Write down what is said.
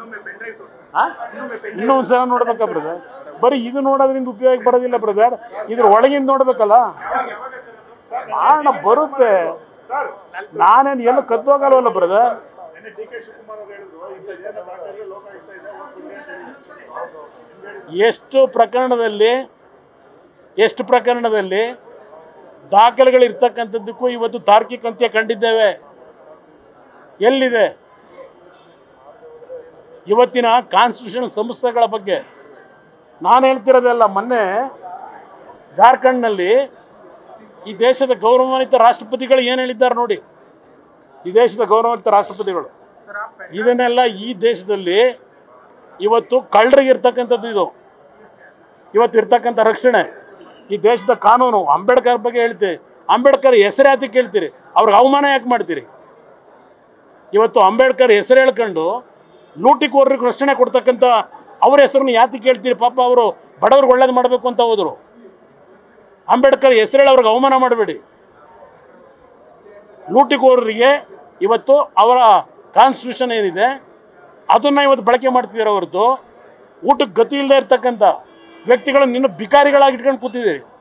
ಆ? ಇನ್ನೂ ಒಂದ್ಸಲ ನೋಡ್ಬೇಕಾ ಬ್ರದರ್ ಬರೀ ಇದು ನೋಡೋದ್ರಿಂದ ಉಪಯೋಗ ಬರೋದಿಲ್ಲ ಬ್ರದರ್ ಇದ್ರ ಒಳಗಿಂದ ನೋಡ್ಬೇಕಲ್ಲ ಕಾರಣ ಬರುತ್ತೆ ನಾನೇನು ಎಲ್ಲ ಕದ್ದೋಗಲ್ವಲ್ಲ ಬ್ರದರ್ ಡಿ ಕೆ ಶಿವಕುಮಾರ್ ಅವರು ಹೇಳಿದ್ರು ಇಂಥದ್ದೇನೋ ದಾಖಲೆ ಲೋಕಾಯುಕ್ತ ಇದೆ ಹೋಗ್ಬಿಡಿ ಅಂತ ಹೇಳಿ ಎಷ್ಟು ಪ್ರಕರಣದಲ್ಲಿ ಎಷ್ಟು ಪ್ರಕರಣದಲ್ಲಿ ದಾಖಲೆಗಳು ಇರ್ತಕ್ಕಂಥದ್ದಕ್ಕೂ ಇವತ್ತು ತಾರ್ಕಿಕ ಅಂತ್ಯ ಕಂಡಿದ್ದೇವೆ ಎಲ್ಲಿದೆ ಇವತ್ತಿನ ಕಾನ್ಸ್ಟಿಟ್ಯೂಷನ್ ಸಂಸ್ಥೆಗಳ ಬಗ್ಗೆ ನಾನು ಹೇಳ್ತಿರೋದಲ್ಲ ಮೊನ್ನೆ ಜಾರ್ಖಂಡ್ನಲ್ಲಿ ಈ ದೇಶದ ಗೌರವಾನ್ವಿತ ರಾಷ್ಟ್ರಪತಿಗಳು ಏನು ಹೇಳಿದ್ದಾರೆ ನೋಡಿ ಈ ದೇಶದ ಗೌರವಾನ್ವಿತ ರಾಷ್ಟ್ರಪತಿಗಳು ಇದನ್ನೆಲ್ಲ ಈ ದೇಶದಲ್ಲಿ ಇವತ್ತು ಕಳ್ಳರಿಗೆ ಇರ್ತಕ್ಕಂಥದ್ದು ಇದು ಇವತ್ತು ಇರ್ತಕ್ಕಂಥ ರಕ್ಷಣೆ ಈ ದೇಶದ ಕಾನೂನು ಅಂಬೇಡ್ಕರ್ ಬಗ್ಗೆ ಹೇಳ್ತೀರಿ ಅಂಬೇಡ್ಕರ್ ಹೆಸರು ಯಾತಕ್ಕೆ ಹೇಳ್ತೀರಿ ಅವ್ರಿಗೆ ಅವಮಾನ ಯಾಕೆ ಮಾಡ್ತೀರಿ ಇವತ್ತು ಅಂಬೇಡ್ಕರ್ ಹೆಸರು ಹೇಳ್ಕೊಂಡು ಲೂಟಿಕೋರರಿಗೆ ರಕ್ಷಣೆ ಕೊಡ್ತಕ್ಕಂಥ ಅವ್ರ ಹೆಸರನ್ನ ಯಾತಕ್ಕೆ ಹೇಳ್ತೀರಿ ಪಾಪ ಅವರು ಬಡವ್ರಿಗೆ ಒಳ್ಳೇದು ಮಾಡಬೇಕು ಅಂತ ಹೋದರು ಅಂಬೇಡ್ಕರ್ ಹೆಸರು ಹೇಳಿ ಅವ್ರಿಗೆ ಅವಮಾನ ಮಾಡಬೇಡಿ ಲೂಟಿಕೋರರಿಗೆ ಇವತ್ತು ಅವರ ಕಾನ್ಸ್ಟಿಟ್ಯೂಷನ್ ಏನಿದೆ ಅದನ್ನು ಇವತ್ತು ಬಳಕೆ ಮಾಡ್ತಿದ್ದಾರೆ ಹೊರತು ಊಟಕ್ಕೆ ಗತಿ ಇಲ್ಲದೆ ಇರ್ತಕ್ಕಂಥ ವ್ಯಕ್ತಿಗಳನ್ನು ಇನ್ನು ಬಿಕಾರಿಗಳಾಗಿ ಇಟ್ಕೊಂಡು ಕೂತಿದ್ದೀರಿ